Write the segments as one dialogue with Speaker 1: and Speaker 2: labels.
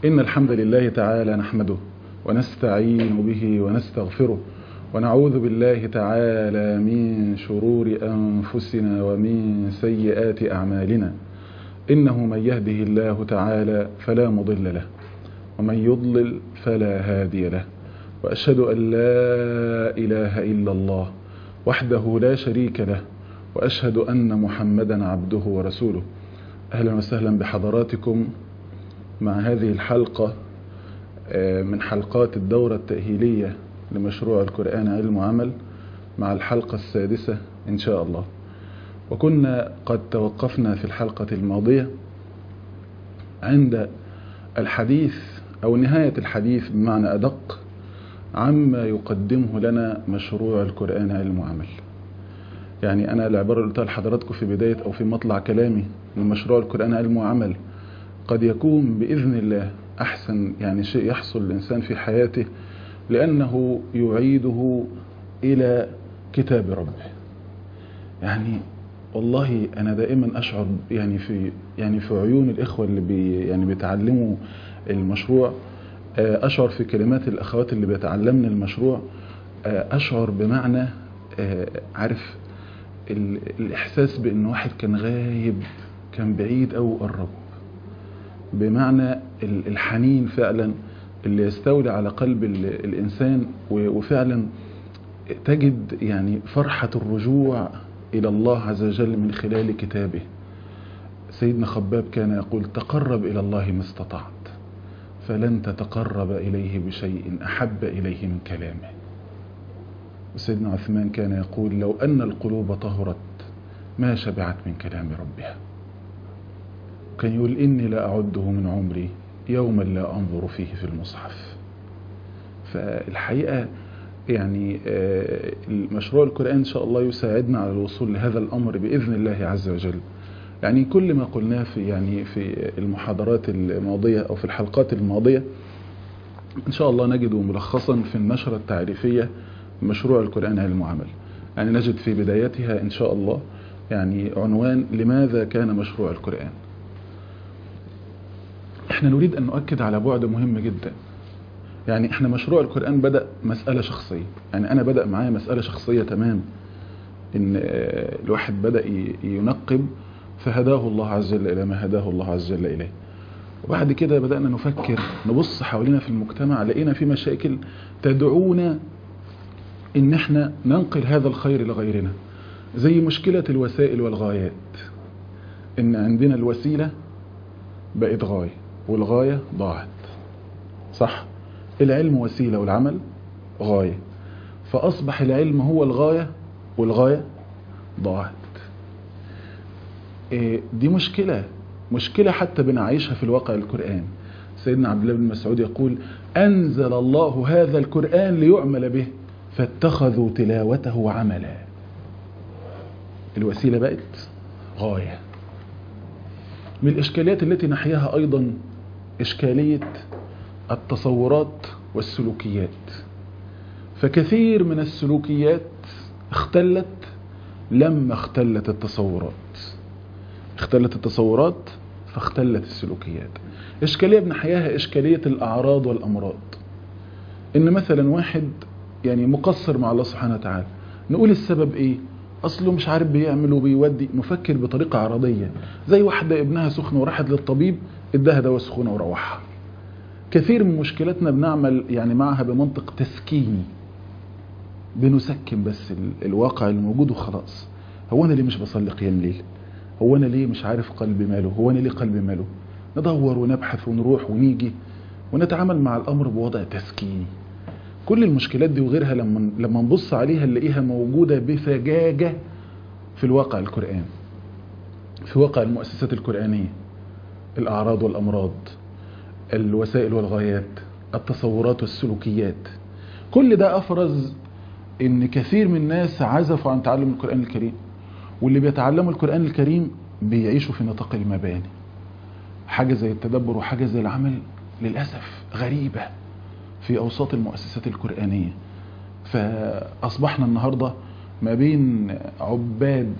Speaker 1: إن الحمد لله تعالى نحمده ونستعين به ونستغفره ونعوذ بالله تعالى من شرور أنفسنا ومن سيئات أعمالنا إنه من يهده الله تعالى فلا مضل له ومن يضلل فلا هادي له وأشهد أن لا إله إلا الله وحده لا شريك له وأشهد أن محمدا عبده ورسوله أهلا وسهلا بحضراتكم مع هذه الحلقة من حلقات الدورة التأهيلية لمشروع القرآن علم وعمل مع الحلقة السادسة إن شاء الله وكنا قد توقفنا في الحلقة الماضية عند الحديث أو نهاية الحديث بمعنى أدق عما يقدمه لنا مشروع القرآن علم وعمل يعني أنا العبارة اللي قلتها لحضراتكم في بداية أو في مطلع كلامي من مشروع القرآن علم وعمل قد يكون بإذن الله أحسن يعني شيء يحصل الإنسان في حياته لأنه يعيده إلى كتاب ربه يعني والله أنا دائما أشعر يعني في يعني في عيون الإخوة اللي بي يعني بيتعلموا المشروع أشعر في كلمات الأخوات اللي بيتعلمن المشروع أشعر بمعنى عارف الإحساس بأن واحد كان غايب كان بعيد أو قرب بمعنى الحنين فعلا اللي يستولي على قلب الإنسان وفعلا تجد يعني فرحة الرجوع إلى الله عز وجل من خلال كتابه سيدنا خباب كان يقول تقرب إلى الله ما استطعت فلن تتقرب إليه بشيء أحب إليه من كلامه وسيدنا عثمان كان يقول لو أن القلوب طهرت ما شبعت من كلام ربها كان يقول إني لا أعده من عمري يوما لا أنظر فيه في المصحف فالحقيقة يعني مشروع القرآن إن شاء الله يساعدنا على الوصول لهذا الأمر بإذن الله عز وجل يعني كل ما قلناه في يعني في المحاضرات الماضية أو في الحلقات الماضية إن شاء الله نجده ملخصا في النشرة التعريفية مشروع القرآن علم وعمل يعني نجد في بدايتها إن شاء الله يعني عنوان لماذا كان مشروع القرآن احنا نريد أن نؤكد على بعد مهم جدا يعني احنا مشروع القرآن بدأ مسألة شخصية يعني أنا بدأ معايا مسألة شخصية تمام إن الواحد بدأ ينقب فهداه الله عز وجل إلى ما هداه الله عز وجل إليه وبعد كده بدأنا نفكر نبص حوالينا في المجتمع لقينا في مشاكل تدعونا إن احنا ننقل هذا الخير لغيرنا زي مشكلة الوسائل والغايات إن عندنا الوسيلة بقت غاية والغاية ضاعت صح العلم وسيلة والعمل غاية فأصبح العلم هو الغاية والغاية ضاعت دي مشكلة مشكلة حتى بنعيشها في الواقع القرآن سيدنا عبد الله بن مسعود يقول أنزل الله هذا القرآن ليعمل به فاتخذوا تلاوته عملا الوسيلة بقت غاية من الإشكاليات التي نحياها أيضا إشكالية التصورات والسلوكيات فكثير من السلوكيات اختلت لما اختلت التصورات اختلت التصورات فاختلت السلوكيات إشكالية بنحياها إشكالية الأعراض والأمراض إن مثلا واحد يعني مقصر مع الله سبحانه وتعالى نقول السبب إيه أصله مش عارف بيعمل وبيودي نفكر بطريقة عرضية زي واحدة ابنها سخنة وراحت للطبيب اداها دواء سخونة وروحها كثير من مشكلتنا بنعمل يعني معها بمنطق تسكيني بنسكن بس الواقع الموجود وخلاص هو أنا ليه مش بصلي قيام ليل هو أنا ليه مش عارف قلبي ماله هو أنا ليه قلبي ماله ندور ونبحث ونروح ونيجي ونتعامل مع الأمر بوضع تسكيني كل المشكلات دي وغيرها لما لما نبص عليها نلاقيها موجودة بفجاجة في الواقع القرآن في واقع المؤسسات القرآنية الأعراض والأمراض الوسائل والغايات التصورات والسلوكيات كل ده أفرز إن كثير من الناس عزفوا عن تعلم القرآن الكريم واللي بيتعلموا القرآن الكريم بيعيشوا في نطاق المباني حاجة زي التدبر وحاجة زي العمل للأسف غريبة في أوساط المؤسسات القرآنية فأصبحنا النهاردة ما بين عباد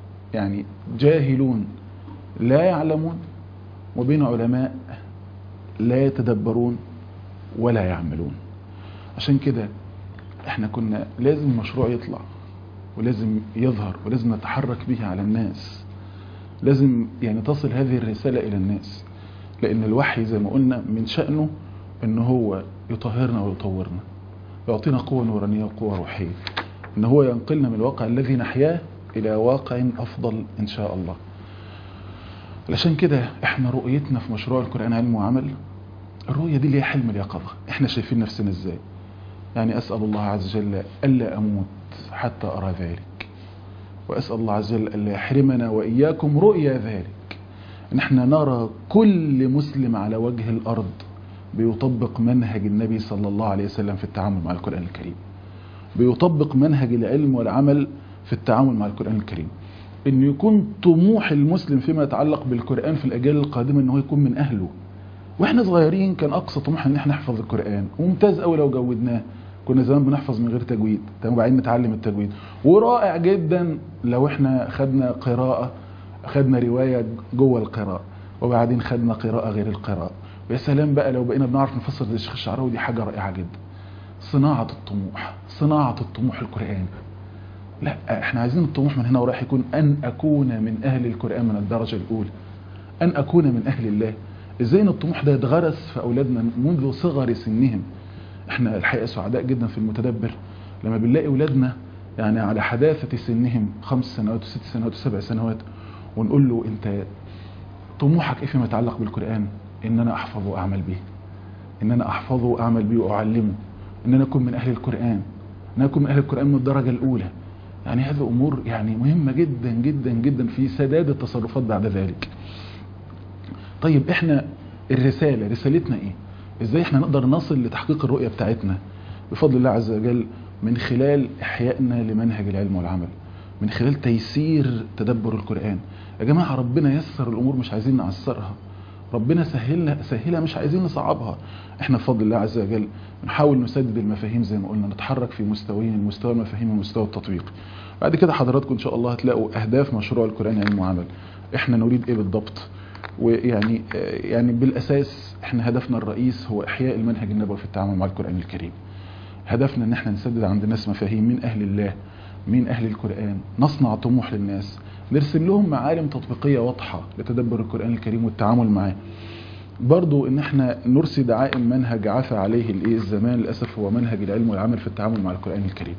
Speaker 1: يعني جاهلون لا يعلمون وبين علماء لا يتدبرون ولا يعملون عشان كده احنا كنا لازم المشروع يطلع ولازم يظهر ولازم نتحرك به على الناس لازم يعني تصل هذه الرسالة إلى الناس لأن الوحي زي ما قلنا من شأنه أن هو يطهرنا ويطورنا يعطينا قوة نورانية وقوة روحية أن هو ينقلنا من الواقع الذي نحياه إلى واقع أفضل إن شاء الله علشان كده احنا رؤيتنا في مشروع القرآن علم وعمل الرؤية دي اللي هي حلم اليقظة احنا شايفين نفسنا ازاي يعني أسأل الله عز وجل ألا أموت حتى أرى ذلك وأسأل الله عز وجل ألا يحرمنا وإياكم رؤيا ذلك نحن نرى كل مسلم على وجه الأرض بيطبق منهج النبي صلى الله عليه وسلم في التعامل مع القرآن الكريم بيطبق منهج العلم والعمل في التعامل مع القرآن الكريم ان يكون طموح المسلم فيما يتعلق بالقرآن في الأجيال القادمة ان هو يكون من أهله واحنا صغيرين كان أقصى طموحنا ان احنا نحفظ القرآن وممتاز قوي لو جودناه كنا زمان بنحفظ من غير تجويد تمام وبعدين نتعلم التجويد ورائع جدا لو احنا خدنا قراءة خدنا رواية جوه القراءة وبعدين خدنا قراءة غير القراءة ويا سلام بقى لو بقينا بنعرف نفسر زي الشيخ الشعراوي دي حاجة رائعة جدا صناعة الطموح صناعة الطموح القرآني لا احنا عايزين الطموح من هنا ورايح يكون ان اكون من اهل القرآن من الدرجة الاولى ان اكون من اهل الله ازاي ان الطموح ده يتغرس في اولادنا منذ صغر سنهم احنا الحقيقة سعداء جدا في المتدبر لما بنلاقي اولادنا يعني على حداثة سنهم خمس سنوات وست سنوات وسبع سنوات ونقول له انت طموحك ايه فيما يتعلق بالقرآن ان انا احفظه واعمل به ان انا احفظه واعمل به واعلمه ان انا اكون من اهل القرآن ان انا اكون من اهل القرآن من الدرجة الاولى يعني هذه امور يعني مهمة جدا جدا جدا في سداد التصرفات بعد ذلك طيب احنا الرسالة رسالتنا ايه ازاي احنا نقدر نصل لتحقيق الرؤية بتاعتنا بفضل الله عز وجل من خلال احيائنا لمنهج العلم والعمل من خلال تيسير تدبر القرآن يا جماعة ربنا يسر الامور مش عايزين نعسرها ربنا سهلنا سهلها مش عايزين نصعبها احنا بفضل الله عز وجل بنحاول نسدد المفاهيم زي ما قلنا نتحرك في مستويين المستوى المفاهيم ومستوى التطبيق بعد كده حضراتكم ان شاء الله هتلاقوا اهداف مشروع القرآن علم وعمل احنا نريد ايه بالضبط ويعني يعني بالاساس احنا هدفنا الرئيس هو احياء المنهج النبوي في التعامل مع القرآن الكريم هدفنا ان احنا نسدد عند الناس مفاهيم من اهل الله من اهل القرآن نصنع طموح للناس نرسم لهم معالم تطبيقية واضحة لتدبر القرآن الكريم والتعامل معاه برضو ان احنا نرسي دعائم منهج عفى عليه الايه الزمان للاسف هو منهج العلم والعمل في التعامل مع القرآن الكريم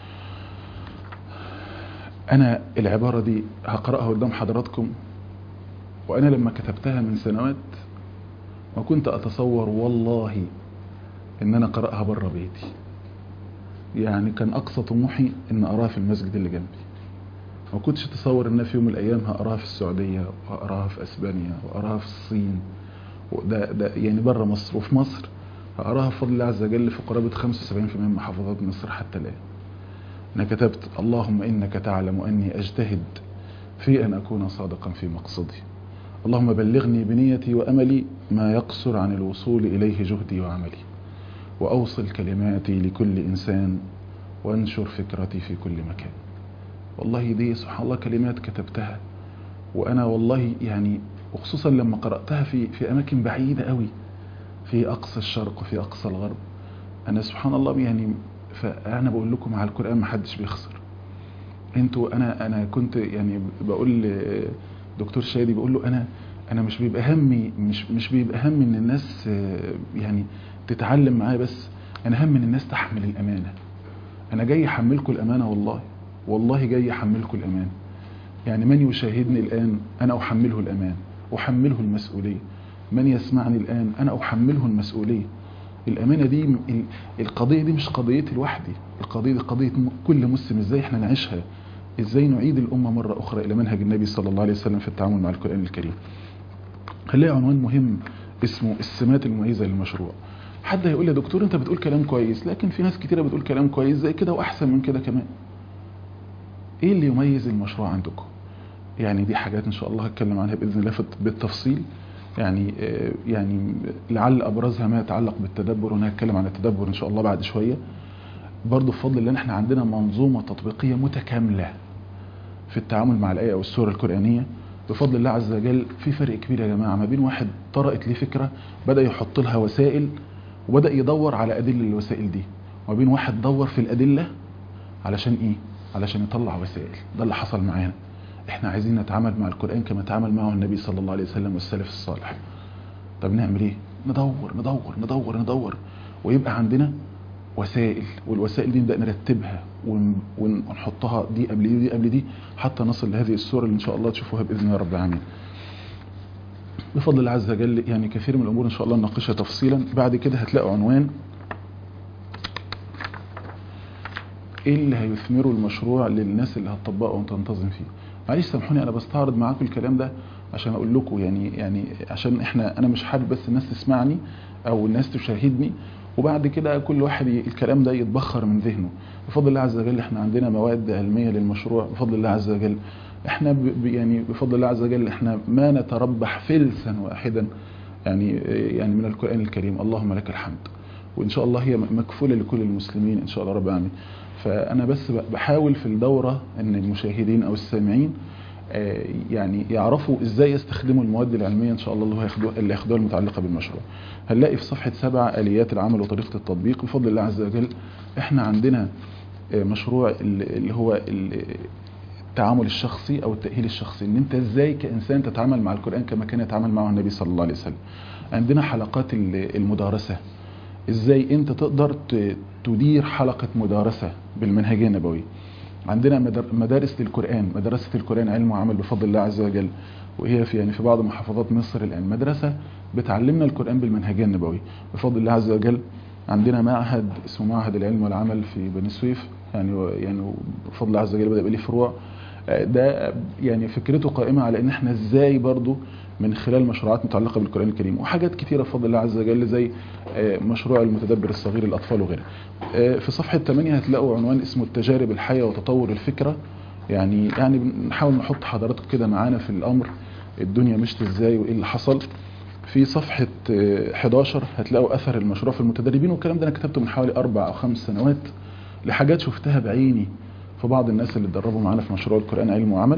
Speaker 1: انا العبارة دي هقرأها قدام حضراتكم وانا لما كتبتها من سنوات ما كنت اتصور والله ان انا قرأها بره بيتي يعني كان اقصى طموحي ان اراها في المسجد اللي جنبي ما كنتش اتصور ان في يوم من الايام هقراها في السعودية وهقراها في اسبانيا وهقراها في الصين وده ده يعني بره مصر وفي مصر هقراها بفضل الله عز وجل في قرابة 75% من محافظات مصر حتى الآن أنا كتبت اللهم إنك تعلم أني أجتهد في أن أكون صادقا في مقصدي اللهم بلغني بنيتي وأملي ما يقصر عن الوصول إليه جهدي وعملي وأوصل كلماتي لكل إنسان وانشر فكرتي في كل مكان والله دي سبحان الله كلمات كتبتها وأنا والله يعني وخصوصا لما قرأتها في في أماكن بعيدة قوي في أقصى الشرق وفي أقصى الغرب أنا سبحان الله يعني فأنا بقول لكم على القرآن ما حدش بيخسر انتوا أنا أنا كنت يعني بقول دكتور شادي بقول له أنا أنا مش بيبقى همي مش مش بيبقى همي إن الناس يعني تتعلم معايا بس أنا هم إن الناس تحمل الأمانة أنا جاي أحملكم الأمانة والله والله جاي أحملكم الأمانة يعني من يشاهدني الآن أنا أحمله الأمان أحمله المسؤولية من يسمعني الآن أنا أحمله المسؤولية الأمانة دي القضية دي مش قضيتي لوحدي القضية دي قضية كل مسلم إزاي إحنا نعيشها إزاي نعيد الأمة مرة أخرى إلى منهج النبي صلى الله عليه وسلم في التعامل مع القرآن الكريم خليها عنوان مهم اسمه السمات المميزة للمشروع حد هيقول يا دكتور انت بتقول كلام كويس لكن في ناس كتيرة بتقول كلام كويس زي كده وأحسن من كده كمان ايه اللي يميز المشروع عندكم يعني دي حاجات ان شاء الله هتكلم عنها باذن الله بالتفصيل يعني يعني لعل ابرزها ما يتعلق بالتدبر وانا هتكلم عن التدبر ان شاء الله بعد شويه برضه بفضل الله احنا عندنا منظومه تطبيقيه متكامله في التعامل مع الايه او السوره القرانيه بفضل الله عز وجل في فرق كبير يا جماعة ما بين واحد طرقت ليه فكرة بدأ يحط لها وسائل وبدأ يدور على أدلة الوسائل دي وما بين واحد دور في الأدلة علشان إيه علشان يطلع وسائل ده اللي حصل معانا احنا عايزين نتعامل مع القرآن كما تعامل معه النبي صلى الله عليه وسلم والسلف الصالح طب نعمل ايه ندور ندور ندور ندور ويبقى عندنا وسائل والوسائل دي نبدأ نرتبها ون- ون- ونحطها دي قبل دي ودي قبل دي حتى نصل لهذه الصورة اللي ان شاء الله تشوفوها بإذن الله رب العالمين بفضل الله عز وجل يعني كثير من الأمور إن شاء الله نناقشها تفصيلا بعد كده هتلاقوا عنوان ايه اللي هيثمره المشروع للناس اللي هتطبقه وتنتظم فيه معلش سامحوني انا بستعرض معاكم الكلام ده عشان اقول لكم يعني يعني عشان احنا انا مش حابب بس الناس تسمعني او الناس تشاهدني وبعد كده كل واحد ي- الكلام ده يتبخر من ذهنه بفضل الله عز وجل احنا عندنا مواد علمية للمشروع بفضل الله عز وجل احنا ب ب- يعني بفضل الله عز وجل احنا ما نتربح فلسا واحدا يعني يعني من القرآن الكريم اللهم لك الحمد وان شاء الله هي مكفولة لكل المسلمين ان شاء الله رب العالمين فانا بس ب- بحاول في الدورة ان المشاهدين او السامعين آه، يعني يعرفوا ازاي يستخدموا المواد العلمية ان شاء الله اللي هو ياخدوها اللي ياخدوها المتعلقة بالمشروع هنلاقي في صفحة سبعة اليات العمل وطريقة التطبيق بفضل الله عز وجل احنا عندنا آه، مشروع اللي اللي هو ال- التعامل الشخصي او التأهيل الشخصي ان انت ازاي كإنسان تتعامل مع القرآن كما كان يتعامل معه النبي صلى الله عليه وسلم عندنا حلقات ال- المدارسة ازاي انت تقدر ت- تدير حلقة مدارسة بالمنهجية النبوية عندنا مدار- مدارس للقرآن مدرسة القرآن علم وعمل بفضل الله عز وجل وهي في يعني في بعض محافظات مصر الآن مدرسة بتعلمنا القرآن بالمنهجية النبوية بفضل الله عز وجل عندنا معهد اسمه معهد العلم والعمل في بني سويف يعني و- يعني بفضل الله عز وجل بدأ يبقى ليه فروع آه، ده يعني فكرته قائمة على ان احنا ازاي برضو من خلال مشروعات متعلقة بالقرآن الكريم وحاجات كتيرة بفضل الله عز وجل زي آه، مشروع المتدبر الصغير للأطفال وغيره آه، في صفحة 8 هتلاقوا عنوان اسمه التجارب الحية وتطور الفكرة يعني يعني بنحاول نحط حضراتكم كده معانا في الأمر الدنيا مشت ازاي وايه اللي حصل في صفحة آه، 11 هتلاقوا أثر المشروع في المتدربين والكلام ده أنا كتبته من حوالي أربع أو خمس سنوات لحاجات شفتها بعيني في بعض الناس اللي اتدربوا معانا في مشروع القرآن علم وعمل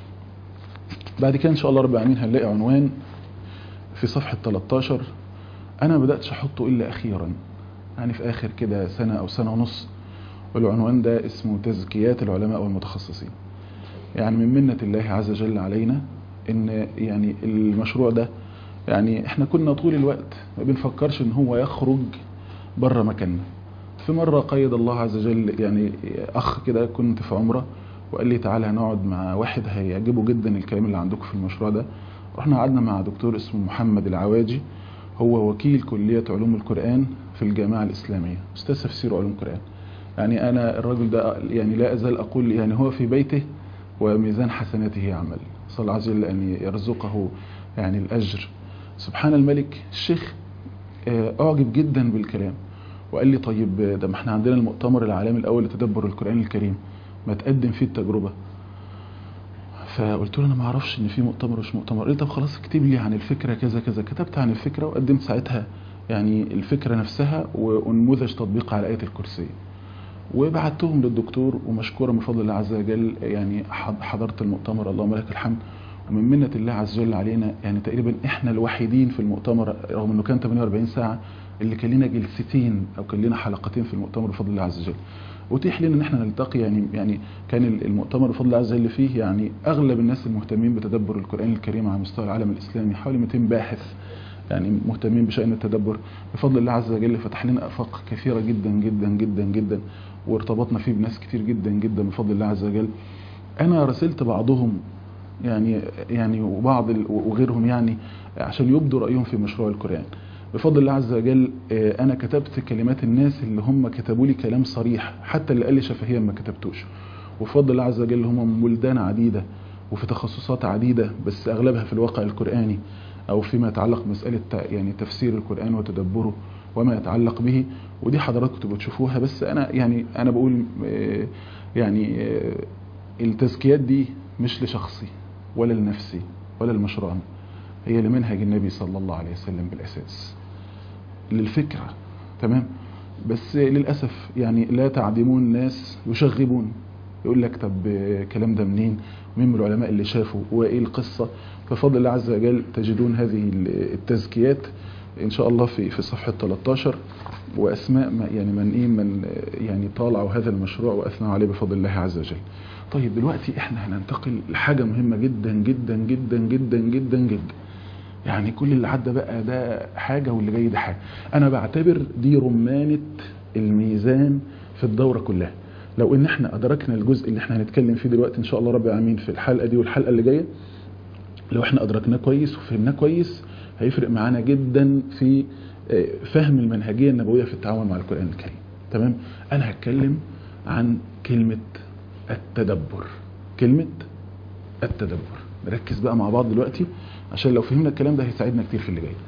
Speaker 1: بعد كده إن شاء الله رب العالمين هنلاقي عنوان في صفحة 13 أنا ما بدأتش أحطه إلا أخيرا يعني في آخر كده سنة أو سنة ونص والعنوان ده اسمه تزكيات العلماء والمتخصصين يعني من منة الله عز وجل علينا ان يعني المشروع ده يعني احنا كنا طول الوقت ما بنفكرش ان هو يخرج بره مكاننا في مرة قيد الله عز وجل يعني اخ كده كنت في عمرة وقال لي تعالى هنقعد مع واحد هيعجبه جدا الكلام اللي عندكم في المشروع ده رحنا قعدنا مع دكتور اسمه محمد العواجي هو وكيل كلية علوم القرآن في الجامعة الإسلامية أستاذ تفسير علوم القرآن يعني أنا الرجل ده يعني لا أزال أقول يعني هو في بيته وميزان حسناته يعمل صلى الله عز وجل أن يرزقه يعني الأجر سبحان الملك الشيخ آه، أعجب جدا بالكلام وقال لي طيب ده ما احنا عندنا المؤتمر العالمي الأول لتدبر القرآن الكريم ما تقدم فيه التجربة فقلت له انا ما اعرفش ان في مؤتمر مش مؤتمر قال لي طب خلاص اكتب لي عن الفكره كذا كذا كتبت عن الفكره وقدمت ساعتها يعني الفكره نفسها ونموذج تطبيق على ايه الكرسي وبعتهم للدكتور ومشكورا بفضل الله عز وجل يعني حض- حضرت المؤتمر اللهم لك الحمد ومن منة الله عز وجل علينا يعني تقريبا احنا الوحيدين في المؤتمر رغم انه كان 48 ساعة اللي كان لنا جلستين او كان لنا حلقتين في المؤتمر بفضل الله عز وجل اتيح لنا ان احنا نلتقي يعني يعني كان المؤتمر بفضل الله عز وجل فيه يعني اغلب الناس المهتمين بتدبر القرآن الكريم على مستوى العالم الاسلامي حوالي 200 باحث يعني مهتمين بشأن التدبر بفضل الله عز وجل فتح لنا افاق كثيرة جدا جدا جدا جدا وارتبطنا فيه بناس كتير جدا جدا بفضل الله عز وجل انا رسلت بعضهم يعني يعني وبعض ال- وغيرهم يعني عشان يبدوا رأيهم في مشروع القرآن بفضل الله عز وجل آه، انا كتبت كلمات الناس اللي هم كتبوا لي كلام صريح حتى اللي قال لي شفهيا ما كتبتوش وبفضل الله عز وجل هم من بلدان عديدة وفي تخصصات عديدة بس اغلبها في الواقع القرآني او فيما يتعلق بمسألة ت- يعني تفسير القرآن وتدبره وما يتعلق به ودي حضراتكم تبقوا تشوفوها بس انا يعني انا بقول آه، يعني آه، التزكيات دي مش لشخصي ولا لنفسي ولا لمشروعنا هي لمنهج النبي صلى الله عليه وسلم بالاساس للفكرة تمام بس للأسف يعني لا تعدمون الناس يشغبون يقول لك طب الكلام ده منين مين من العلماء اللي شافوا وايه القصة ففضل الله عز وجل تجدون هذه التزكيات ان شاء الله في في صفحة 13 واسماء ما يعني من ايه من يعني طالعوا هذا المشروع واثنوا عليه بفضل الله عز وجل طيب دلوقتي احنا هننتقل لحاجة مهمة جدا جدا جدا جدا جدا جدا يعني كل اللي عدى بقى ده حاجة واللي جاي ده حاجة انا بعتبر دي رمانة الميزان في الدورة كلها لو ان احنا ادركنا الجزء اللي احنا هنتكلم فيه دلوقتي ان شاء الله رب العالمين في الحلقة دي والحلقة اللي جاية لو احنا ادركناه كويس وفهمناه كويس هيفرق معانا جدا في فهم المنهجية النبوية في التعامل مع القرآن الكريم تمام انا هتكلم عن كلمة التدبر كلمة التدبر نركز بقى مع بعض دلوقتي عشان لو فهمنا الكلام ده هيساعدنا كتير في اللي جاي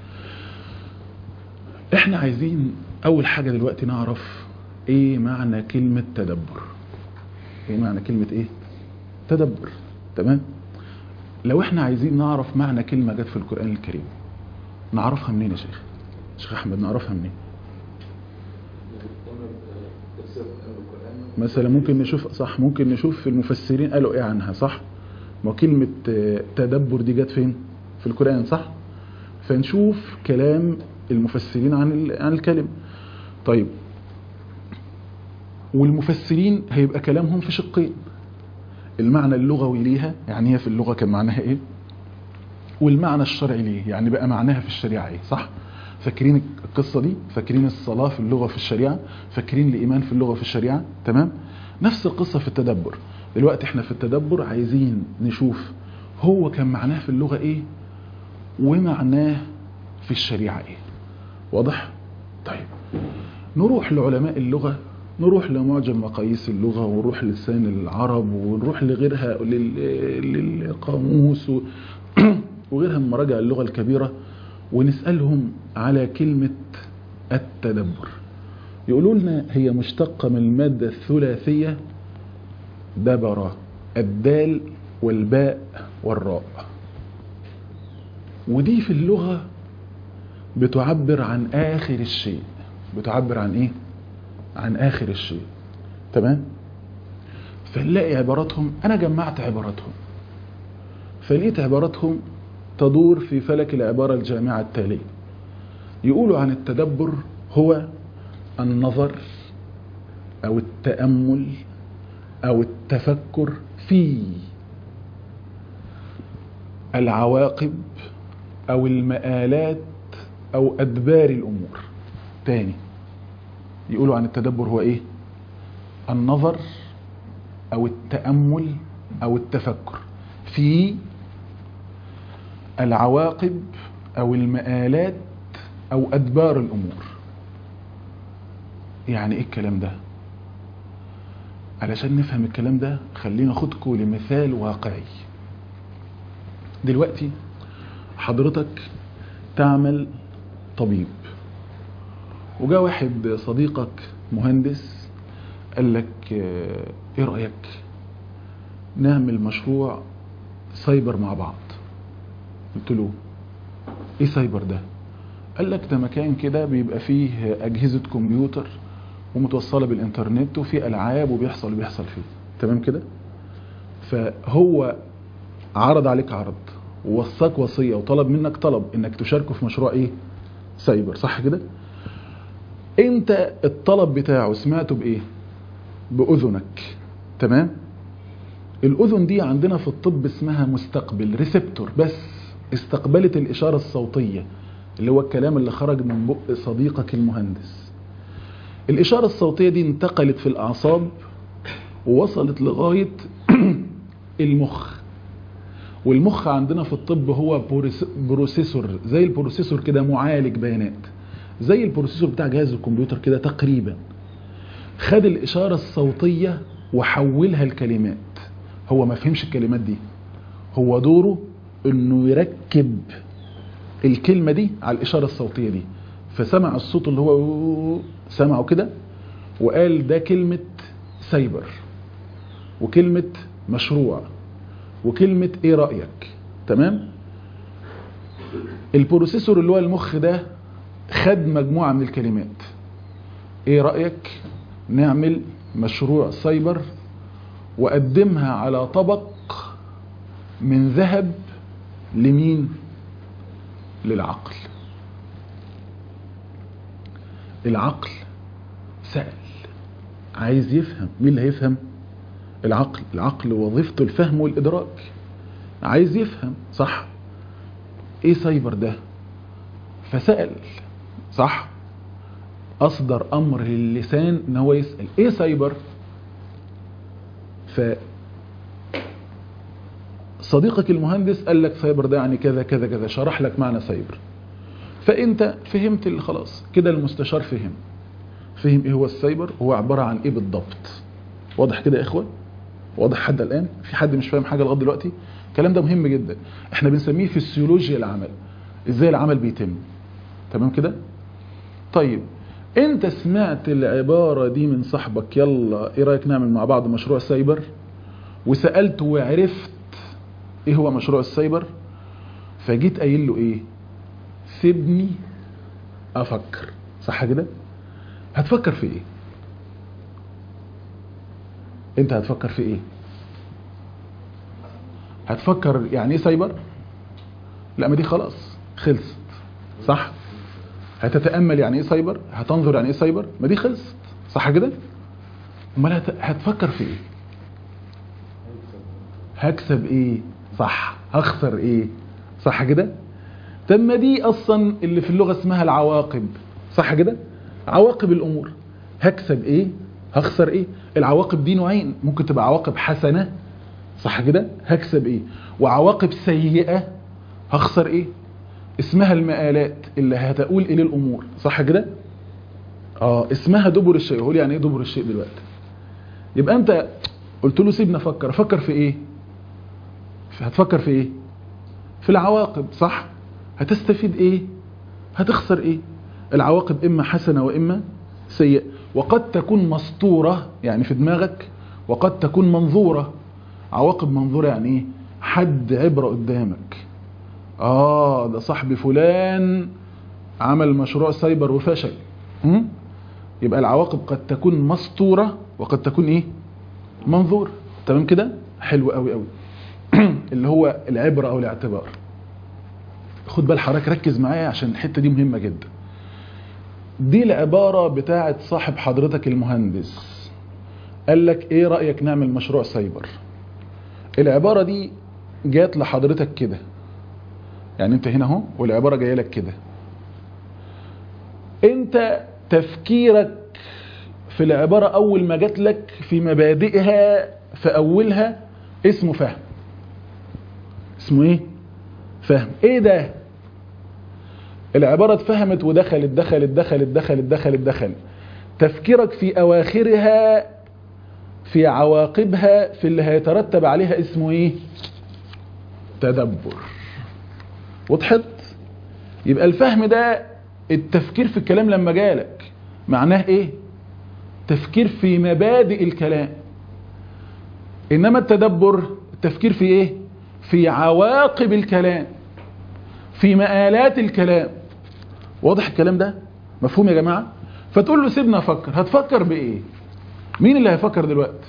Speaker 1: احنا عايزين اول حاجة دلوقتي نعرف ايه معنى كلمة تدبر ايه معنى كلمة ايه تدبر تمام لو احنا عايزين نعرف معنى كلمة جت في القرآن الكريم نعرفها منين يا شيخ شيخ احمد نعرفها منين مثلا ممكن نشوف صح ممكن نشوف المفسرين قالوا ايه عنها صح ما كلمة تدبر دي جت فين في القرآن صح فنشوف كلام المفسرين عن عن الكلمة طيب والمفسرين هيبقى كلامهم في شقين المعنى اللغوي ليها يعني هي في اللغة كان معناها ايه والمعنى الشرعي ليه يعني بقى معناها في الشريعة ايه صح فاكرين القصة دي فاكرين الصلاة في اللغة في الشريعة فاكرين الإيمان في اللغة في الشريعة تمام نفس القصة في التدبر دلوقتي احنا في التدبر عايزين نشوف هو كان معناه في اللغة ايه ومعناه في الشريعة ايه واضح طيب نروح لعلماء اللغة نروح لمعجم مقاييس اللغة ونروح لسان العرب ونروح لغيرها للقاموس وغيرها من مراجع اللغة الكبيرة ونسألهم على كلمة التدبر يقولوا لنا هي مشتقة من المادة الثلاثية دبر الدال والباء والراء ودي في اللغة بتعبر عن آخر الشيء بتعبر عن إيه؟ عن آخر الشيء تمام؟ فنلاقي عباراتهم أنا جمعت عباراتهم فلقيت عباراتهم تدور في فلك العبارة الجامعة التالية يقولوا عن التدبر هو النظر أو التأمل أو التفكر في العواقب أو المآلات أو أدبار الأمور تاني يقولوا عن التدبر هو إيه النظر أو التأمل أو التفكر في العواقب أو المآلات أو أدبار الأمور يعني إيه الكلام ده علشان نفهم الكلام ده خلينا خدكم لمثال واقعي دلوقتي حضرتك تعمل طبيب وجاء واحد صديقك مهندس قال لك ايه رأيك نعمل مشروع سايبر مع بعض قلت له ايه سايبر ده قال لك ده مكان كده بيبقى فيه اجهزة كمبيوتر ومتوصلة بالانترنت وفي العاب وبيحصل اللي بيحصل فيه تمام كده فهو عرض عليك عرض ووصاك وصية وطلب منك طلب انك تشاركه في مشروع ايه سايبر صح كده انت الطلب بتاعه سمعته بايه باذنك تمام الاذن دي عندنا في الطب اسمها مستقبل ريسبتور بس استقبلت الاشارة الصوتية اللي هو الكلام اللي خرج من بق صديقك المهندس الاشارة الصوتية دي انتقلت في الاعصاب ووصلت لغاية المخ والمخ عندنا في الطب هو بروسيسور زي البروسيسور كده معالج بيانات زي البروسيسور بتاع جهاز الكمبيوتر كده تقريبا خد الإشارة الصوتية وحولها لكلمات هو ما فهمش الكلمات دي هو دوره انه يركب الكلمة دي على الإشارة الصوتية دي فسمع الصوت اللي هو سمعه كده وقال ده كلمة سايبر وكلمة مشروع وكلمة ايه رأيك تمام البروسيسور اللي هو المخ ده خد مجموعة من الكلمات ايه رأيك نعمل مشروع سايبر وقدمها على طبق من ذهب لمين للعقل العقل سأل عايز يفهم مين اللي هيفهم العقل العقل وظيفته الفهم والإدراك عايز يفهم صح ايه سايبر ده فسأل صح أصدر أمر للسان إن هو يسأل إيه سايبر ف صديقك المهندس قال لك سايبر ده يعني كذا كذا كذا شرح لك معنى سايبر فأنت فهمت اللي خلاص كده المستشار فهم فهم إيه هو السايبر هو عبارة عن إيه بالضبط واضح كده يا إخوة واضح حد الآن في حد مش فاهم حاجة لغاية دلوقتي الكلام ده مهم جدا احنا بنسميه فسيولوجيا العمل ازاي العمل بيتم تمام كده طيب انت سمعت العبارة دي من صاحبك يلا ايه رأيك نعمل مع بعض مشروع سايبر وسألت وعرفت ايه هو مشروع السايبر فجيت قايل له ايه سيبني افكر صح كده هتفكر في ايه انت هتفكر في ايه هتفكر يعني ايه سايبر لا ما دي خلاص خلصت صح هتتامل يعني ايه سايبر هتنظر يعني ايه سايبر ما دي خلصت صح كده امال هت... هتفكر في ايه هكسب ايه صح هخسر ايه صح كده طب ما دي اصلا اللي في اللغه اسمها العواقب صح كده عواقب الامور هكسب ايه هخسر ايه العواقب دي نوعين ممكن تبقى عواقب حسنه صح كده هكسب ايه وعواقب سيئة هخسر ايه اسمها المآلات اللي هتقول الى الامور صح كده اه اسمها دبر الشيء هو يعني ايه دبر الشيء دلوقتي يبقى انت قلت له سيبنا افكر افكر في ايه هتفكر في ايه في العواقب صح هتستفيد ايه هتخسر ايه العواقب اما حسنة واما سيئة وقد تكون مسطورة يعني في دماغك وقد تكون منظورة عواقب منظورة يعني ايه حد عبرة قدامك اه ده صاحبي فلان عمل مشروع سايبر وفشل م? يبقى العواقب قد تكون مسطورة وقد تكون ايه منظور تمام كده حلو قوي قوي اللي هو العبرة او الاعتبار خد بال حضرتك ركز معايا عشان الحتة دي مهمة جدا دي العبارة بتاعت صاحب حضرتك المهندس قال لك ايه رأيك نعمل مشروع سايبر العبارة دي جات لحضرتك كده يعني انت هنا اهو والعبارة جايه لك كده انت تفكيرك في العبارة اول ما جات لك في مبادئها في اولها اسمه فهم اسمه ايه فهم ايه ده العبارة اتفهمت ودخلت دخلت دخلت دخلت دخلت دخلت تفكيرك في اواخرها في عواقبها في اللي هيترتب عليها اسمه ايه تدبر وضحت يبقى الفهم ده التفكير في الكلام لما جالك معناه ايه تفكير في مبادئ الكلام انما التدبر التفكير في ايه في عواقب الكلام في مآلات الكلام واضح الكلام ده مفهوم يا جماعة فتقول له سيبنا افكر هتفكر بايه مين اللي هيفكر دلوقتي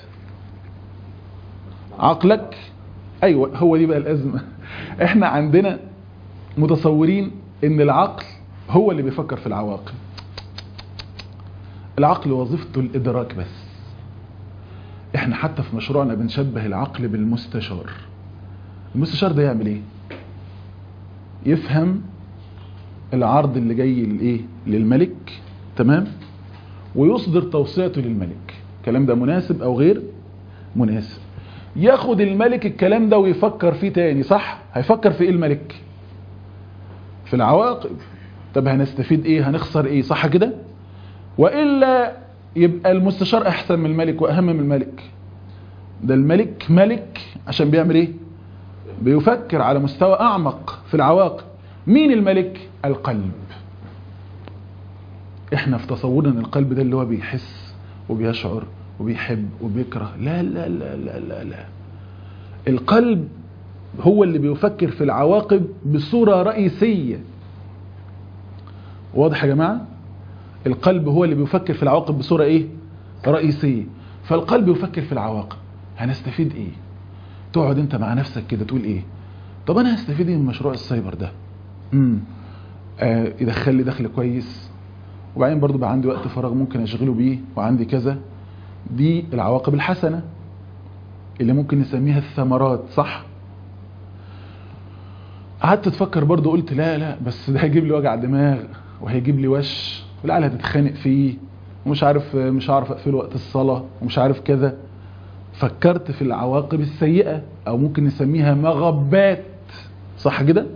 Speaker 1: عقلك ايوه هو دي بقى الازمه احنا عندنا متصورين ان العقل هو اللي بيفكر في العواقب العقل وظيفته الادراك بس احنا حتى في مشروعنا بنشبه العقل بالمستشار المستشار ده يعمل ايه يفهم العرض اللي جاي للايه للملك تمام ويصدر توصيته للملك الكلام ده مناسب او غير مناسب ياخد الملك الكلام ده ويفكر فيه تاني صح هيفكر في ايه الملك في العواقب طب هنستفيد ايه هنخسر ايه صح كده والا يبقى المستشار احسن من الملك واهم من الملك ده الملك ملك عشان بيعمل ايه بيفكر على مستوى اعمق في العواقب مين الملك القلب احنا في تصورنا ان القلب ده اللي هو بيحس وبيشعر وبيحب وبيكره لا لا لا لا لا لا القلب هو اللي بيفكر في العواقب بصورة رئيسية واضح يا جماعة القلب هو اللي بيفكر في العواقب بصورة ايه رئيسية فالقلب يفكر في العواقب هنستفيد ايه تقعد انت مع نفسك كده تقول ايه طب انا هستفيد ايه من مشروع السايبر ده امم آه يدخل لي دخل كويس وبعدين برضو بقى عندي وقت فراغ ممكن اشغله بيه وعندي كذا دي العواقب الحسنة اللي ممكن نسميها الثمرات صح قعدت تفكر برضو قلت لا لا بس ده هيجيب لي وجع دماغ وهيجيب لي وش والعيال هتتخانق فيه ومش عارف مش عارف اقفله وقت الصلاة ومش عارف كذا فكرت في العواقب السيئة او ممكن نسميها مغبات صح كده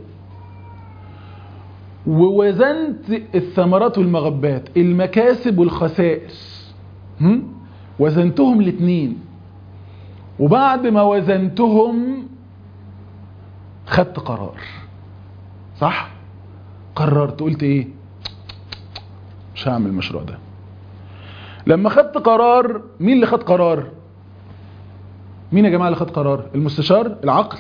Speaker 1: ووزنت الثمرات والمغبات المكاسب والخسائر هم؟ وزنتهم الاثنين وبعد ما وزنتهم خدت قرار صح قررت قلت ايه مش هعمل المشروع ده لما خدت قرار مين اللي خد قرار مين يا جماعه اللي خد قرار المستشار العقل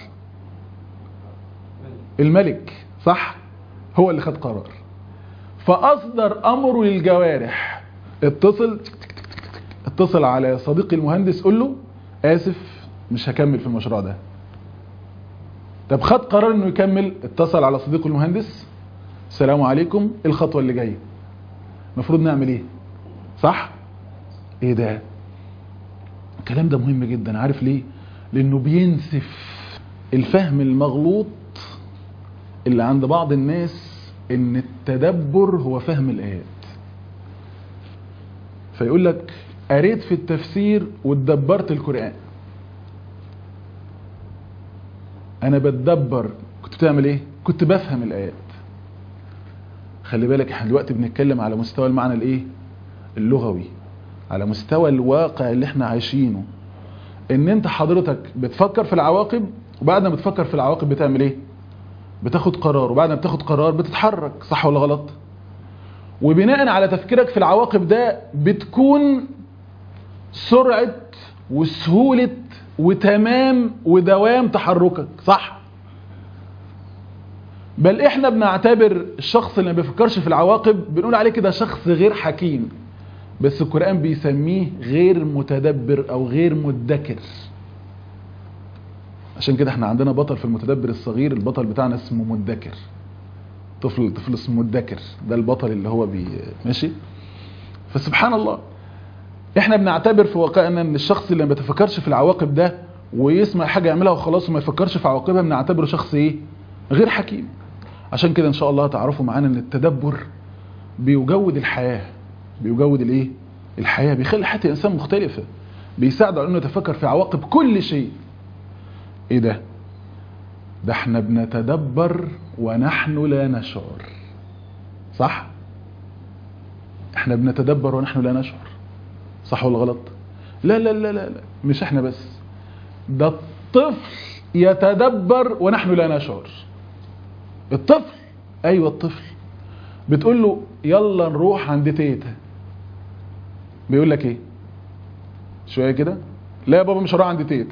Speaker 1: الملك صح هو اللي خد قرار فاصدر امره للجوارح اتصل اتصل على صديقي المهندس قول له اسف مش هكمل في المشروع ده طب خد قرار انه يكمل اتصل على صديقه المهندس السلام عليكم ايه الخطوه اللي جايه المفروض نعمل ايه صح ايه ده الكلام ده مهم جدا عارف ليه لانه بينسف الفهم المغلوط اللي عند بعض الناس ان التدبر هو فهم الايات فيقول لك قريت في التفسير واتدبرت القران انا بتدبر كنت بتعمل ايه كنت بفهم الايات خلي بالك احنا دلوقتي بنتكلم على مستوى المعنى الايه اللغوي على مستوى الواقع اللي احنا عايشينه ان انت حضرتك بتفكر في العواقب وبعد ما بتفكر في العواقب بتعمل ايه بتاخد قرار وبعد ما بتاخد قرار بتتحرك صح ولا غلط وبناء على تفكيرك في العواقب ده بتكون سرعة وسهولة وتمام ودوام تحركك صح بل احنا بنعتبر الشخص اللي ما بيفكرش في العواقب بنقول عليه كده شخص غير حكيم بس القرآن بيسميه غير متدبر او غير مدكر عشان كده احنا عندنا بطل في المتدبر الصغير البطل بتاعنا اسمه مدكر طفل طفل اسمه مدكر ده البطل اللي هو بي ماشي فسبحان الله احنا بنعتبر في واقعنا ان الشخص اللي ما بيتفكرش في العواقب ده ويسمع حاجه يعملها وخلاص وما يفكرش في عواقبها بنعتبره شخص ايه غير حكيم عشان كده ان شاء الله تعرفوا معانا ان التدبر بيجود الحياه بيجود الايه الحياه بيخلي حياه الانسان مختلفه بيساعده على انه يتفكر في عواقب كل شيء ايه ده ده احنا بنتدبر ونحن لا نشعر صح احنا بنتدبر ونحن لا نشعر صح ولا غلط لا لا لا لا, لا. مش احنا بس ده الطفل يتدبر ونحن لا نشعر الطفل ايوه الطفل بتقول له يلا نروح عند تيتا بيقول لك ايه شويه كده لا يا بابا مش هروح عند تيتا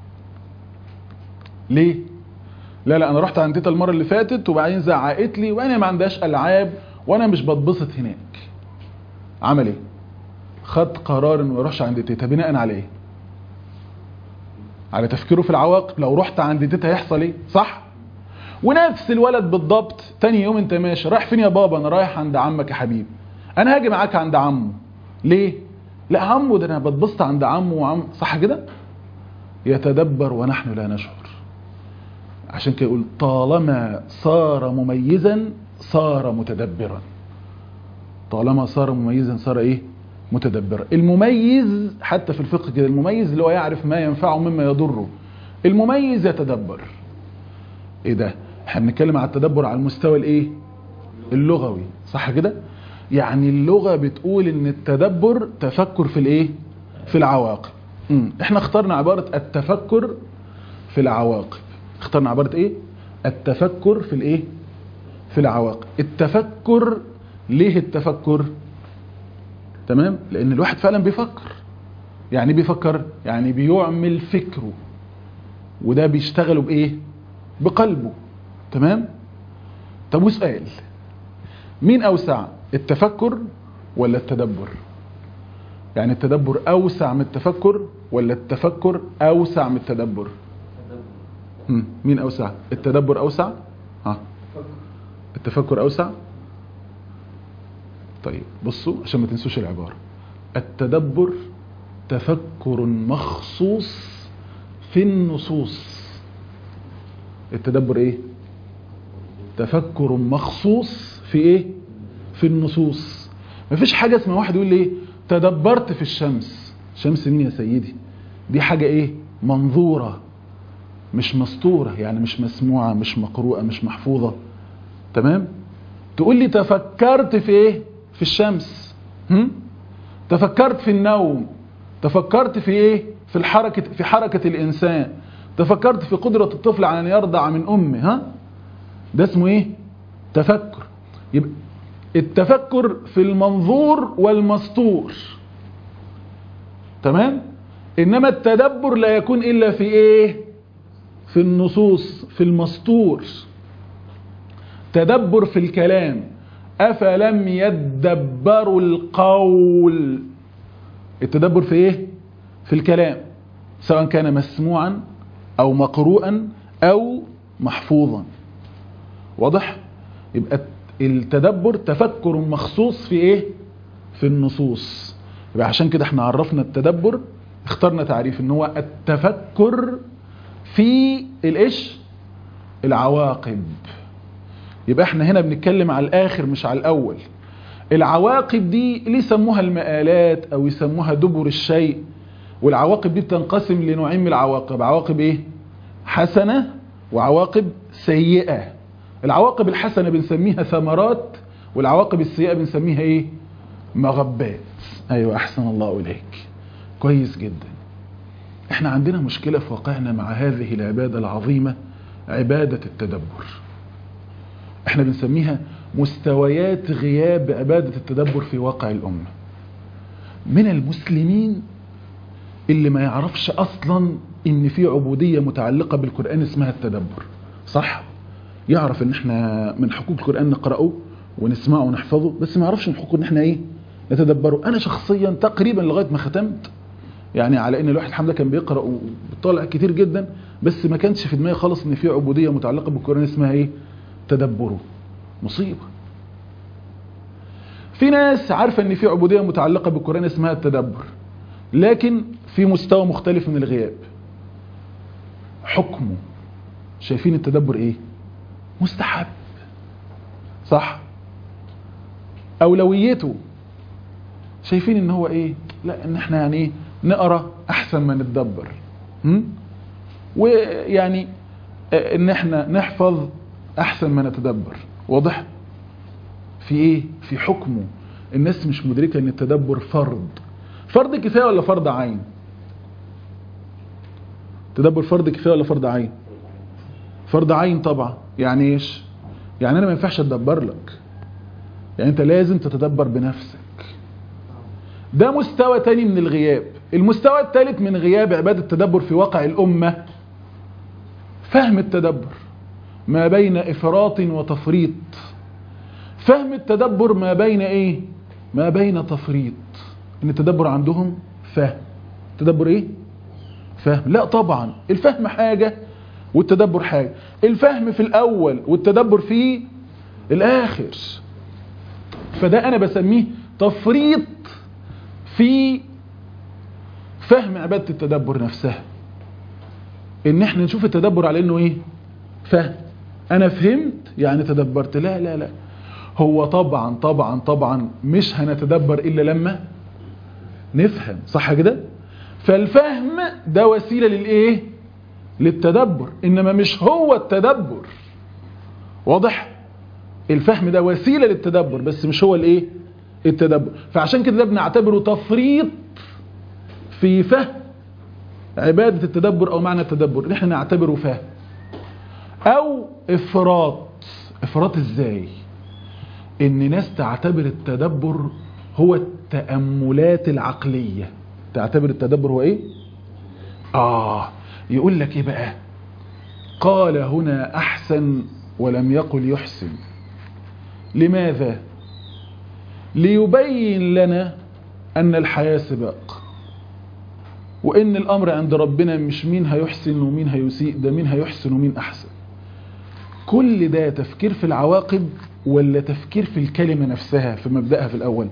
Speaker 1: ليه لا لا انا رحت عند تيتا المره اللي فاتت وبعدين زعقت لي وانا ما عندهاش العاب وانا مش بتبسط هناك عمل ايه خد قرار انه ما يروحش عند تيتا بناء على ايه على تفكيره في العواقب لو رحت عند تيتا هيحصل ايه صح ونفس الولد بالضبط تاني يوم انت ماشي رايح فين يا بابا انا رايح عند عمك يا حبيبي انا هاجي معاك عند عمه ليه لا عمه ده انا بتبسط عند عمه وعم صح كده يتدبر ونحن لا نشعر عشان كده يقول طالما صار مميزا صار متدبرا طالما صار مميزا صار ايه متدبرا المميز حتى في الفقه كده المميز اللي هو يعرف ما ينفعه مما يضره المميز يتدبر ايه ده احنا بنتكلم على التدبر على المستوى الايه اللغوي صح كده يعني اللغة بتقول ان التدبر تفكر في الايه في العواقب م. احنا اخترنا عبارة التفكر في العواقب اخترنا عبارة ايه التفكر في الايه في العواقب التفكر ليه التفكر تمام لان الواحد فعلا بيفكر يعني بيفكر يعني بيعمل فكره وده بيشتغلوا بايه بقلبه تمام طب وسؤال مين اوسع التفكر ولا التدبر يعني التدبر اوسع من التفكر ولا التفكر اوسع من التدبر هم، مين اوسع التدبر اوسع ها التفكر اوسع طيب بصوا عشان ما تنسوش العبارة التدبر تفكر مخصوص في النصوص التدبر ايه تفكر مخصوص في ايه في النصوص مفيش حاجة اسمها واحد يقول لي ايه تدبرت في الشمس شمس مين يا سيدي دي حاجة ايه منظورة مش مسطورة يعني مش مسموعة مش مقروءة مش محفوظة تمام تقول لي تفكرت في ايه في الشمس هم؟ تفكرت في النوم تفكرت في ايه في الحركة في حركة الانسان تفكرت في قدرة الطفل على ان يرضع من امه ها ده اسمه ايه تفكر يبقى التفكر في المنظور والمسطور تمام انما التدبر لا يكون الا في ايه في النصوص في المسطور تدبر في الكلام افلم يدبروا القول التدبر في ايه في الكلام سواء كان مسموعا او مقروءا او محفوظا واضح يبقى التدبر تفكر مخصوص في ايه في النصوص يبقى عشان كده احنا عرفنا التدبر اخترنا تعريف ان هو التفكر في الايش العواقب يبقى احنا هنا بنتكلم على الاخر مش على الاول العواقب دي اللي يسموها المآلات او يسموها دبر الشيء والعواقب دي بتنقسم لنوعين من العواقب عواقب ايه حسنة وعواقب سيئة العواقب الحسنة بنسميها ثمرات والعواقب السيئة بنسميها ايه مغبات ايوه احسن الله اليك كويس جدا احنا عندنا مشكلة في واقعنا مع هذه العبادة العظيمة عبادة التدبر احنا بنسميها مستويات غياب عبادة التدبر في واقع الأمة من المسلمين اللي ما يعرفش أصلا إن في عبودية متعلقة بالقرآن اسمها التدبر صح؟ يعرف إن احنا من حقوق القرآن نقرأه ونسمعه ونحفظه بس ما يعرفش من حقوق إن احنا إيه؟ نتدبره أنا شخصيا تقريبا لغاية ما ختمت يعني على ان الواحد الحمد لله كان بيقرا وبيطلع كتير جدا بس ما كانش في دماغي خالص ان في عبوديه متعلقه بالقران اسمها ايه تدبره مصيبه في ناس عارفه ان في عبوديه متعلقه بالقران اسمها التدبر لكن في مستوى مختلف من الغياب حكمه شايفين التدبر ايه مستحب صح اولويته شايفين ان هو ايه لا ان احنا يعني ايه نقرا احسن ما نتدبر م? ويعني ان احنا نحفظ احسن ما نتدبر واضح في ايه في حكمه الناس مش مدركه ان التدبر فرض فرض كفايه ولا فرض عين تدبر فرض كفايه ولا فرض عين فرض عين طبعا يعني ايش يعني انا ما ينفعش اتدبر لك يعني انت لازم تتدبر بنفسك ده مستوى تاني من الغياب المستوى الثالث من غياب عبادة التدبر في واقع الأمة فهم التدبر ما بين إفراط وتفريط فهم التدبر ما بين إيه ما بين تفريط إن التدبر عندهم فهم تدبر إيه فهم لا طبعا الفهم حاجة والتدبر حاجة الفهم في الأول والتدبر في الآخر فده أنا بسميه تفريط في فهم عبادة التدبر نفسها ان احنا نشوف التدبر على انه ايه فهم انا فهمت يعني تدبرت لا لا لا هو طبعا طبعا طبعا مش هنتدبر الا لما نفهم صح كده فالفهم ده وسيلة للايه للتدبر انما مش هو التدبر واضح الفهم ده وسيلة للتدبر بس مش هو الايه التدبر فعشان كده ده بنعتبره تفريط في فهم عبادة التدبر او معنى التدبر ان احنا نعتبره فهم او افراط افراط ازاي ان ناس تعتبر التدبر هو التأملات العقلية تعتبر التدبر هو ايه اه يقول لك ايه بقى قال هنا احسن ولم يقل يحسن لماذا ليبين لنا أن الحياة سباق وان الامر عند ربنا مش مين هيحسن ومين هيسيء ده مين هيحسن ومين احسن كل ده تفكير في العواقب ولا تفكير في الكلمة نفسها في مبدأها في الاول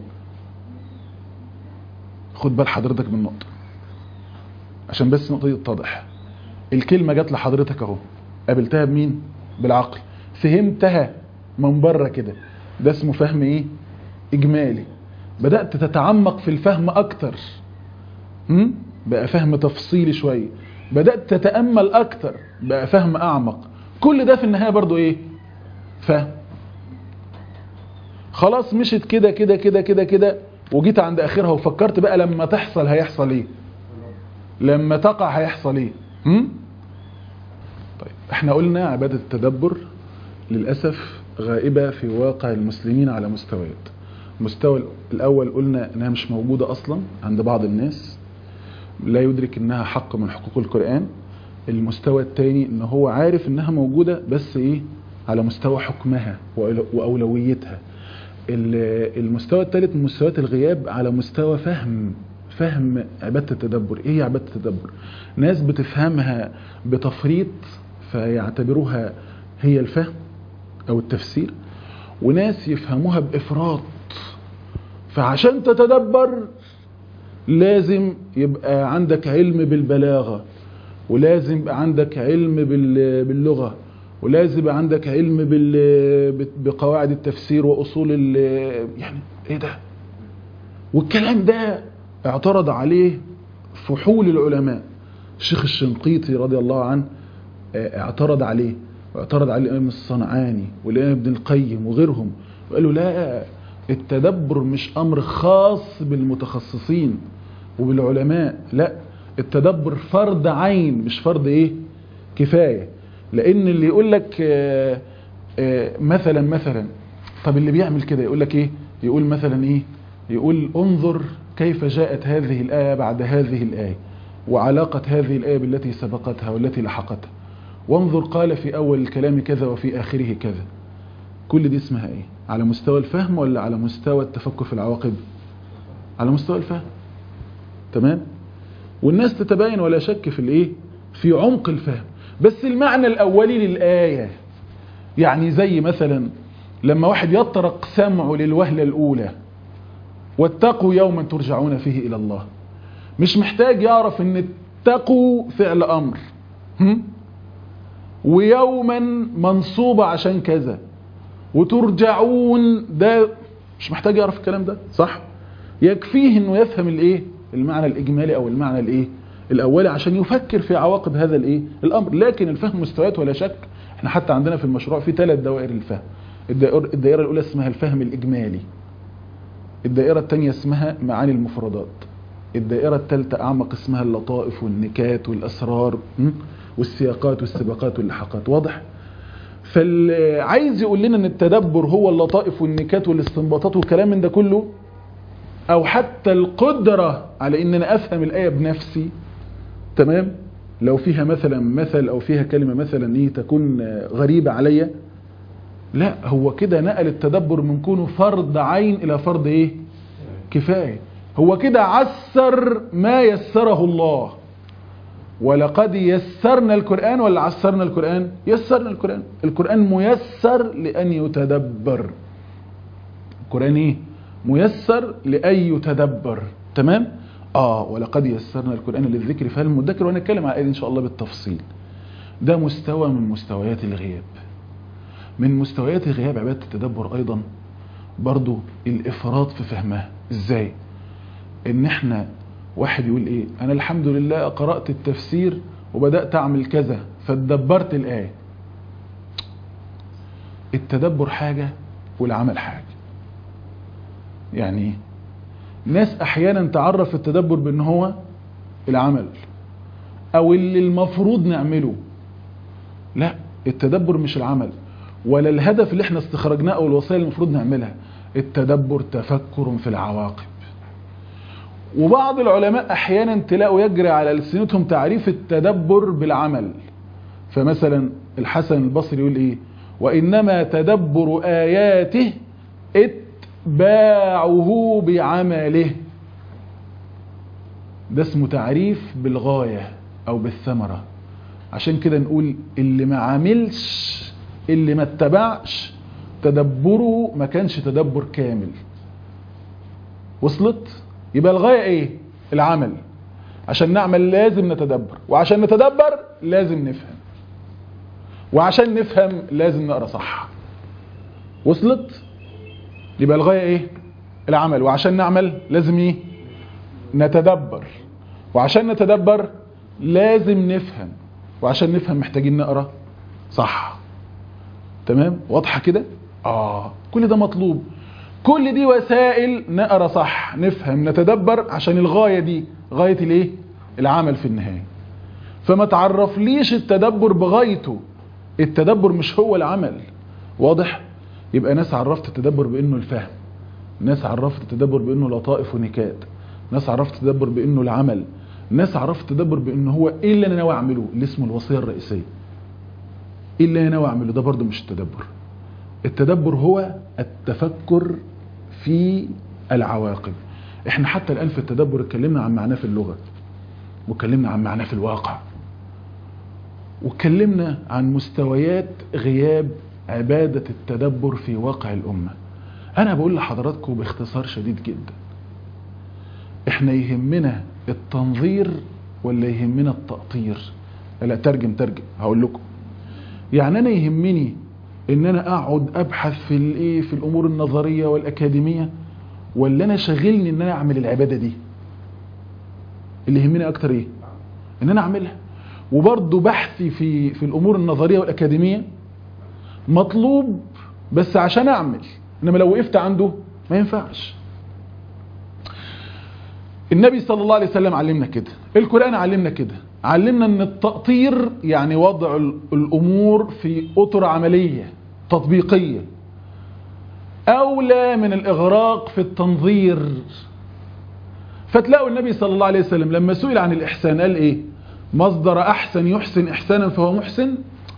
Speaker 1: خد بال حضرتك من النقطة عشان بس النقطة دي تتضح الكلمة جت لحضرتك اهو قابلتها بمين بالعقل فهمتها من بره كده ده اسمه فهم ايه اجمالي بدأت تتعمق في الفهم اكتر م? بقى فهم تفصيلي شوية بدأت تتأمل اكتر بقى فهم اعمق كل ده في النهاية برضو ايه فهم خلاص مشت كده كده كده كده كده وجيت عند اخرها وفكرت بقى لما تحصل هيحصل ايه لما تقع هيحصل ايه م? طيب احنا قلنا عبادة التدبر للأسف غائبة في واقع المسلمين على مستويات المستوى الأول قلنا أنها مش موجودة أصلا عند بعض الناس لا يدرك أنها حق من حقوق القرآن المستوى الثاني أنه هو عارف أنها موجودة بس إيه على مستوى حكمها وأولويتها المستوى الثالث من مستويات الغياب على مستوى فهم فهم عبادة التدبر ايه هي عبادة التدبر ناس بتفهمها بتفريط فيعتبروها هي الفهم او التفسير وناس يفهموها بافراط فعشان تتدبر لازم يبقى عندك علم بالبلاغة ولازم يبقى عندك علم باللغة ولازم يبقى عندك علم بقواعد التفسير واصول يعني ايه ده والكلام ده اعترض عليه فحول العلماء الشيخ الشنقيطي رضي الله عنه اعترض عليه واعترض عليه الامام الصنعاني والامام ابن القيم وغيرهم وقالوا لا التدبر مش امر خاص بالمتخصصين وبالعلماء لا التدبر فرض عين مش فرض ايه كفاية لان اللي يقول لك آآ آآ مثلا مثلا طب اللي بيعمل كده يقول لك ايه يقول مثلا ايه يقول انظر كيف جاءت هذه الآية بعد هذه الآية وعلاقة هذه الآية بالتي سبقتها والتي لحقتها وانظر قال في أول الكلام كذا وفي آخره كذا كل دي اسمها ايه على مستوى الفهم ولا على مستوى التفكر في العواقب على مستوى الفهم تمام والناس تتباين ولا شك في الايه في عمق الفهم بس المعنى الأولي للآية يعني زي مثلا لما واحد يطرق سمعه للوهلة الأولى واتقوا يوما ترجعون فيه إلى الله مش محتاج يعرف ان اتقوا فعل أمر هم؟ ويوما منصوبة عشان كذا وترجعون ده مش محتاج يعرف الكلام ده صح يكفيه انه يفهم الايه المعنى الاجمالي او المعنى الايه الاولي عشان يفكر في عواقب هذا الايه الامر لكن الفهم مستويات ولا شك احنا حتى عندنا في المشروع في ثلاث دوائر الفهم الدائره الاولى اسمها الفهم الاجمالي الدائره الثانيه اسمها معاني المفردات الدائره الثالثه اعمق اسمها اللطائف والنكات والاسرار والسياقات والسباقات واللحقات واضح فعايز يقول لنا ان التدبر هو اللطائف والنكات والاستنباطات والكلام من ده كله او حتى القدرة على ان انا افهم الاية بنفسي تمام لو فيها مثلا مثل او فيها كلمة مثلا ايه تكون غريبة عليا لا هو كده نقل التدبر من كونه فرض عين الى فرض ايه كفاية هو كده عسر ما يسره الله ولقد يسرنا القرآن ولا عسرنا القرآن يسرنا القرآن القرآن ميسر لأن يتدبر القرآن ايه ميسر لأن يتدبر تمام اه ولقد يسرنا القرآن للذكر فهل مدكر وهنتكلم على ان شاء الله بالتفصيل ده مستوى من مستويات الغياب من مستويات الغياب عبادة التدبر ايضا برضو الافراط في فهمها ازاي ان احنا واحد يقول ايه انا الحمد لله قرأت التفسير وبدأت اعمل كذا فاتدبرت الآية التدبر حاجة والعمل حاجة يعني ناس احيانا تعرف التدبر بان هو العمل او اللي المفروض نعمله لا التدبر مش العمل ولا الهدف اللي احنا استخرجناه او الوسائل اللي المفروض نعملها التدبر تفكر في العواقب وبعض العلماء احيانا تلاقوا يجري على ألسنتهم تعريف التدبر بالعمل فمثلا الحسن البصري يقول ايه وانما تدبر اياته اتباعه بعمله ده اسمه تعريف بالغاية او بالثمرة عشان كده نقول اللي ما عملش اللي ما اتبعش تدبره ما كانش تدبر كامل وصلت يبقى الغاية ايه العمل عشان نعمل لازم نتدبر وعشان نتدبر لازم نفهم وعشان نفهم لازم نقرا صح وصلت يبقى الغاية ايه العمل وعشان نعمل لازم ايه نتدبر وعشان نتدبر لازم نفهم وعشان نفهم محتاجين نقرا صح تمام واضحه كده اه كل ده مطلوب كل دي وسائل نقرا صح نفهم نتدبر عشان الغايه دي غايه الايه العمل في النهايه فما تعرفليش التدبر بغايته التدبر مش هو العمل واضح يبقى ناس عرفت التدبر بانه الفهم ناس عرفت التدبر بانه لطائف ونكات ناس عرفت التدبر بانه العمل ناس عرفت التدبر بانه هو ايه اللي انا ناوي اعمله اللي اسمه الوصيه الرئيسيه ايه اللي انا ناوي اعمله ده برضه مش التدبر التدبر هو التفكر في العواقب احنا حتى الان في التدبر اتكلمنا عن معناه في اللغه واتكلمنا عن معناه في الواقع واتكلمنا عن مستويات غياب عباده التدبر في واقع الامه انا بقول لحضراتكم باختصار شديد جدا احنا يهمنا التنظير ولا يهمنا التقطير لا ترجم ترجم هقول لكم يعني انا يهمني ان انا اقعد ابحث في الايه في الامور النظريه والاكاديميه ولا انا شاغلني ان انا اعمل العباده دي اللي يهمني اكتر ايه ان انا اعملها وبرضه بحثي في في الامور النظريه والاكاديميه مطلوب بس عشان اعمل انما لو وقفت عنده ما ينفعش النبي صلى الله عليه وسلم علمنا كده القرآن علمنا كده علمنا ان التقطير يعني وضع الامور في اطر عملية تطبيقية اولى من الاغراق في التنظير فتلاقوا النبي صلى الله عليه وسلم لما سئل عن الاحسان قال ايه مصدر احسن يحسن احسانا فهو محسن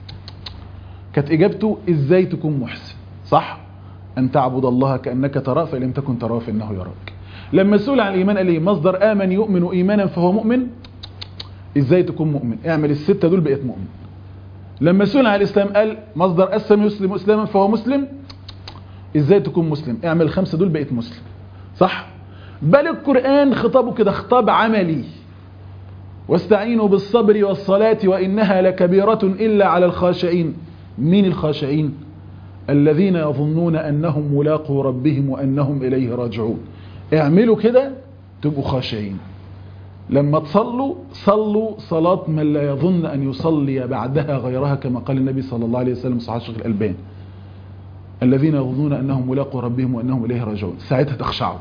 Speaker 1: كانت اجابته ازاي تكون محسن صح ان تعبد الله كانك تراه فان لم تكن تراه فانه يراك لما سئل عن الايمان قال ايه مصدر امن يؤمن ايمانا فهو مؤمن ازاي تكون مؤمن اعمل الستة دول بقيت مؤمن لما سئل عن الاسلام قال مصدر اسلم يسلم اسلاما فهو مسلم ازاي تكون مسلم اعمل الخمسة دول بقيت مسلم صح بل القرآن خطابه كده خطاب عملي واستعينوا بالصبر والصلاة وإنها لكبيرة إلا على الخاشعين مين الخاشعين الذين يظنون أنهم ملاقوا ربهم وأنهم إليه راجعون اعملوا كده تبقوا خاشعين لما تصلوا صلوا صلاة من لا يظن أن يصلي بعدها غيرها كما قال النبي صلى الله عليه وسلم صحيح الشيخ الألباني الذين يظنون أنهم ملاقوا ربهم وأنهم إليه راجعون ساعتها تخشعوا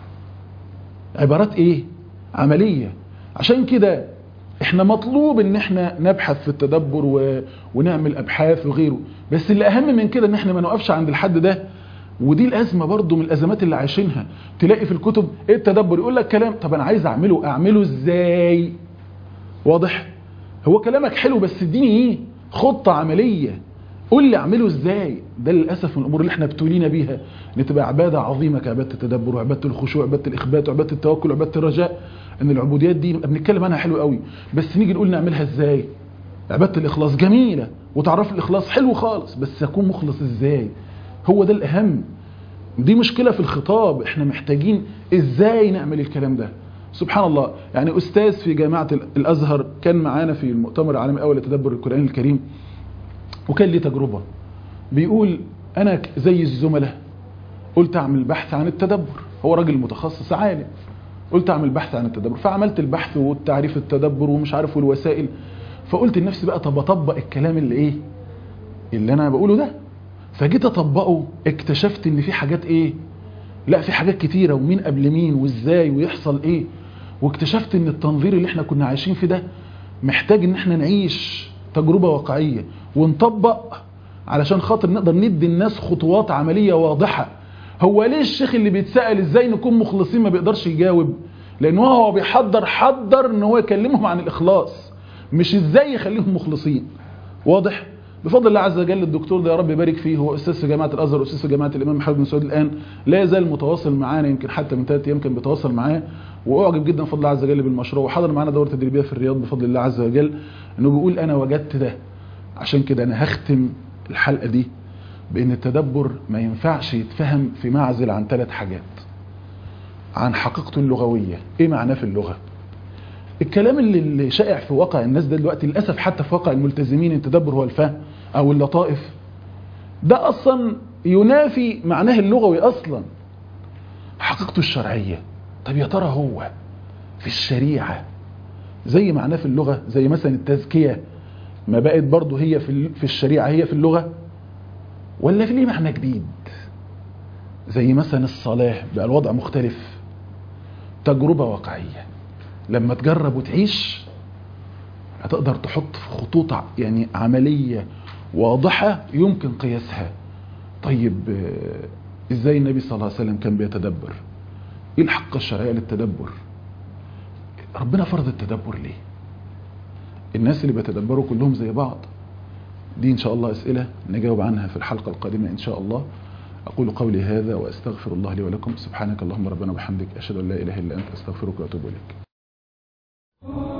Speaker 1: عبارات إيه عملية عشان كده احنا مطلوب ان احنا نبحث في التدبر و... ونعمل ابحاث وغيره بس اللي اهم من كده ان احنا ما نوقفش عند الحد ده ودي الازمه برضو من الازمات اللي عايشينها تلاقي في الكتب ايه التدبر يقول لك كلام طب انا عايز اعمله اعمله ازاي واضح هو كلامك حلو بس اديني ايه خطه عمليه قول لي اعمله ازاي ده للاسف من الامور اللي احنا ابتلينا بيها ان تبقى عباده عظيمه كعباده التدبر وعباده الخشوع وعباده الاخبات وعباده التوكل وعباده الرجاء ان العبوديات دي بنتكلم عنها حلو قوي بس نيجي نقول نعملها ازاي عباده الاخلاص جميله وتعرف الاخلاص حلو خالص بس اكون مخلص ازاي هو ده الاهم دي مشكله في الخطاب احنا محتاجين ازاي نعمل الكلام ده سبحان الله يعني استاذ في جامعه الازهر كان معانا في المؤتمر العالمي الاول لتدبر القران الكريم وكان لي تجربه بيقول انا زي الزملاء قلت اعمل بحث عن التدبر هو راجل متخصص عالم قلت اعمل بحث عن التدبر فعملت البحث والتعريف التدبر ومش عارف والوسائل فقلت لنفسي بقى طب اطبق الكلام اللي ايه اللي انا بقوله ده فجيت اطبقه اكتشفت ان في حاجات ايه لا في حاجات كتيرة ومين قبل مين وازاي ويحصل ايه واكتشفت ان التنظير اللي احنا كنا عايشين في ده محتاج ان احنا نعيش تجربة واقعية ونطبق علشان خاطر نقدر ندي الناس خطوات عملية واضحة هو ليه الشيخ اللي بيتسأل ازاي نكون مخلصين ما بيقدرش يجاوب لان هو بيحضر حضر ان هو يكلمهم عن الاخلاص مش ازاي يخليهم مخلصين واضح بفضل الله عز وجل الدكتور ده يا رب يبارك فيه هو استاذ في جامعه الازهر واستاذ في جامعه الامام محمد بن سعود الان لا يزال متواصل معانا يمكن حتى من ثلاث ايام كان بيتواصل معاه واعجب جدا بفضل الله عز وجل بالمشروع وحضر معانا دوره تدريبيه في الرياض بفضل الله عز وجل انه بيقول انا وجدت ده عشان كده انا هختم الحلقه دي بان التدبر ما ينفعش يتفهم في معزل عن ثلاث حاجات عن حقيقته اللغويه ايه معناه في اللغه الكلام اللي اللي شائع في واقع الناس ده دلوقتي للاسف حتى في واقع الملتزمين التدبر هو الفهم او اللطائف ده اصلا ينافي معناه اللغوي اصلا حقيقته الشرعيه طب يا ترى هو في الشريعه زي معناه في اللغه زي مثلا التزكيه ما بقت برضه هي في ال- في الشريعه هي في اللغه ولا في ليه معنى جديد زي مثلا الصلاه بقى الوضع مختلف تجربه واقعيه لما تجرب وتعيش هتقدر تحط في خطوط ع- يعني عملية واضحة يمكن قياسها طيب آه، ازاي النبي صلى الله عليه وسلم كان بيتدبر ايه الحق الشرعية للتدبر ربنا فرض التدبر ليه الناس اللي بيتدبروا كلهم زي بعض دي ان شاء الله اسئلة نجاوب عنها في الحلقة القادمة ان شاء الله اقول قولي هذا واستغفر الله لي ولكم سبحانك اللهم ربنا وبحمدك اشهد ان لا اله الا انت استغفرك واتوب اليك